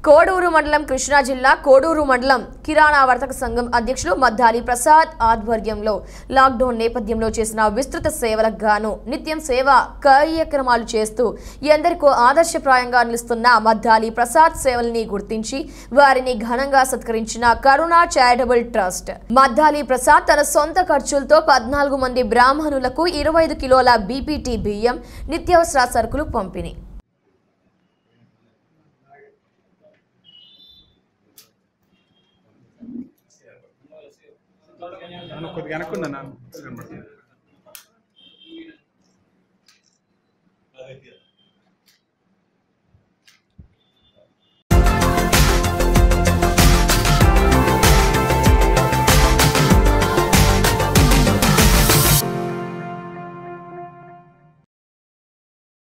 కోడూరు మండలం కృష్ణా జిల్లా కోడూరు మండలం కిరాణా వర్తక సంఘం అధ్యక్షులు మద్దాలి ప్రసాద్ ఆధ్వర్యంలో లాక్డౌన్ నేపథ్యంలో చేసిన విస్తృత సేవలకు గాను నిత్యం సేవా కార్యక్రమాలు చేస్తూ ఎందరికో ఆదర్శప్రాయంగా నిలుస్తున్న మద్దాలి ప్రసాద్ సేవల్ని గుర్తించి వారిని ఘనంగా సత్కరించిన కరుణా చారిటబుల్ ట్రస్ట్ మద్దాలి ప్రసాద్ తన సొంత ఖర్చులతో పద్నాలుగు మంది బ్రాహ్మణులకు ఇరవై ఐదు కిలోల బీపీటీ బియ్యం నిత్యావసర సరుకులు పంపిణీ నన్ను కొద్దిగా వెనక్కున్నా నాన్న కనబడుతుంది